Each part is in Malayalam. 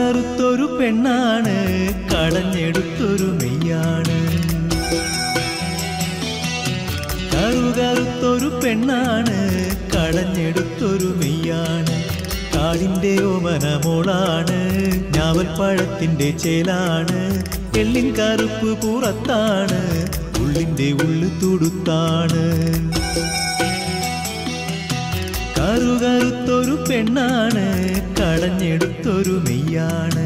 കറുകറുത്തൊരു പെണ്ണാണ് കടഞ്ഞെടുത്തൊരു മെയ്യാണ് കറുകറുത്തൊരു പെണ്ണാണ് കടഞ്ഞെടുത്തൊരു മെയ്യാണ് കാടിന്റെ ഓമനമോളാണ് ഞാവൽപ്പഴത്തിന്റെ ചേലാണ് എള്ളിൻ കറുപ്പ് പുറത്താണ് ഉള്ളിന്റെ ഉള്ളു തുടുത്താണ് കറുകറുത്തൊരു പെണ്ണാണ് കടഞ്ഞെടുത്തൊരു മെയ്യാണ്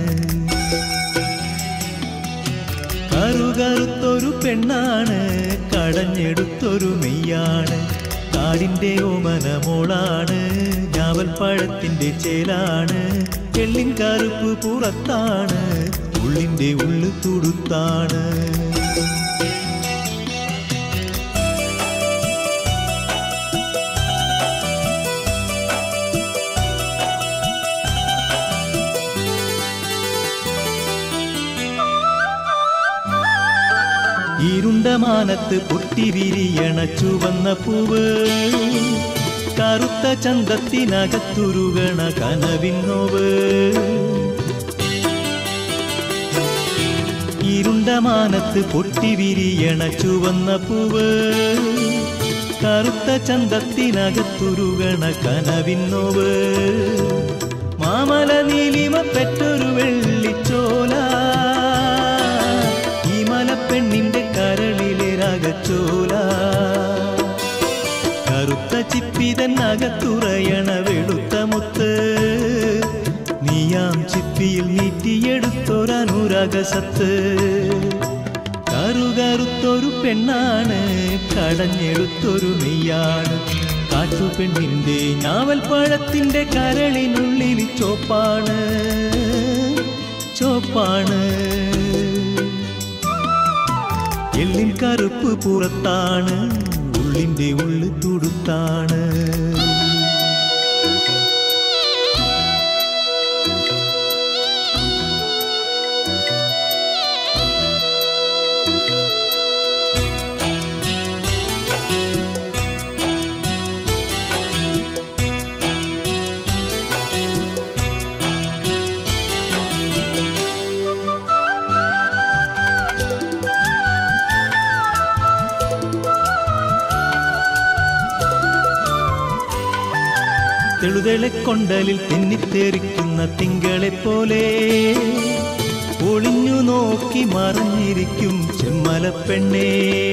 കറുകറുത്തൊരു പെണ്ണാണ് കടഞ്ഞെടുത്തൊരു മെയ്യാണ് കാടിന്റെ ഓമനമോളാണ് ഞാവൽപ്പഴത്തിന്റെ ചേലാണ് എള്ളിൻ കറുപ്പ് പുറത്താണ് ഉള്ളിന്റെ ഉള്ളു തുടുത്താണ് ഇരുണ്ട മാനത്ത് പൊട്ടി വിരിയണ ചുവന്ന പൂവ് കറുത്ത ചന്തത്തിനകത്തുരുകണ കനവിന്നോവ് ഇരുണ്ട മാനത്ത് പൊട്ടി വിരിയണ ചുവന്ന പൂവ് കറുത്ത ചന്തത്തിനകത്തുരുകണ കനവിന്നോവ് മാമല നീലിമ പെറ്റൊരു വെള്ളിച്ചോല ഈ മലപ്പെണ്ണിന്റെ കരളിലെ രാഗച്ചോല കറുത്ത ചിപ്പിതന്നകത്തുറയണ വെളുത്ത മുത്ത് നീയാം ചിപ്പിയിൽ നീട്ടിയെടുത്തൊരനുരാഗസത്ത് കറുകറുത്തൊരു പെണ്ണാണ് കടഞ്ഞെടുത്തൊരു മെയ്യാണ് കാട്ടുപെണ്ണിന്റെ ഞാവൽപ്പഴത്തിന്റെ കരളിനുള്ളിൽ ചോപ്പാണ് ചോപ്പാണ് എള്ളിൻ കറുപ്പ് പുറത്താണ് ഉള്ളിന്റെ ഉള്ളു തുടുത്താണ് തെളുതെളക്കൊണ്ടലിൽ തെന്നിത്തേറിക്കുന്ന തിങ്കളെ പോലെ ഒളിഞ്ഞു നോക്കി മറഞ്ഞിരിക്കും ചെമ്മലപ്പെണ്ണേ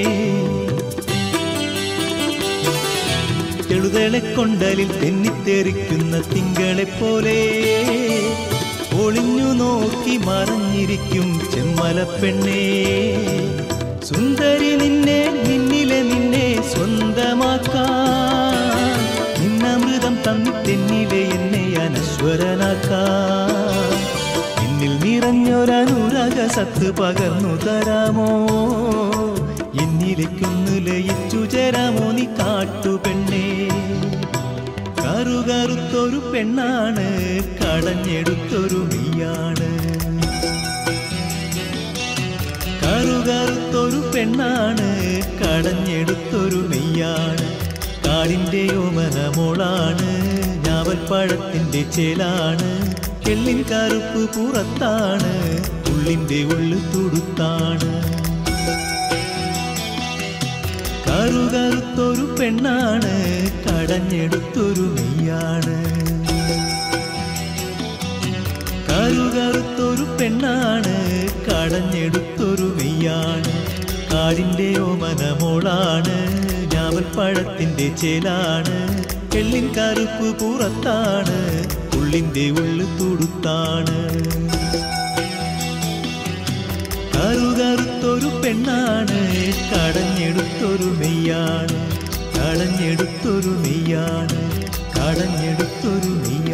തെളുതെളക്കൊണ്ടലിൽ തെന്നിത്തേറിക്കുന്ന തിങ്കളെ പോലെ ഒളിഞ്ഞു നോക്കി മറഞ്ഞിരിക്കും ചെമ്മലപ്പെണ്ണേ സുന്ദരി നിന്നെ നിന്നിലെ നിന്നെ സ്വന്തമാക്കാൻ നിന്നമൃതം തന്നിട്ടെന്നിലെ എന്നെ അനശ്വരനാക്കാൻ എന്നിൽ നിറഞ്ഞൊരനുരാഗ സത്ത് പകർന്നു തരാമോ എന്നിലേക്കൊന്നു ലയിച്ചു ചേരാമോ നീ കാട്ടുപെണ്ണേ കറുകറുത്തൊരു പെണ്ണാണ് കടഞ്ഞെടുത്തൊരു നീയാണ് കറുകറുത്തൊരു പെണ്ണാണ് കടഞ്ഞെടുത്തൊരു നെയ്യാണ് കാടിന്റെ ഓമനമോളാണ് ഞാവൽപ്പഴത്തിന്റെ ചേലാണ് എള്ളിൻ കറുപ്പ് പുറത്താണ് ഉള്ളിന്റെ ഉള്ളു തുടുത്താണ് കറുകറുത്തൊരു പെണ്ണാണ് കടഞ്ഞെടുത്തൊരു നെയ്യാണ് കറുകറുത്തൊരു പെണ്ണാണ് കടഞ്ഞെടുത്തൊരു മെയ്യാണ് കാടിന്റെ ഓമനമോളാണ് ഞാവൽപ്പഴത്തിന്റെ ചേലാണ് എള്ളിൻ കറുപ്പ് പുറത്താണ് ഉള്ളിന്റെ ഉള്ളു തുടുത്താണ് കറുകറുത്തൊരു പെണ്ണാണ് കടഞ്ഞെടുത്തൊരു മെയ്യാണ് കടഞ്ഞെടുത്തൊരു മെയ്യാണ് കടഞ്ഞെടുത്തൊരു മെയ്യാണ്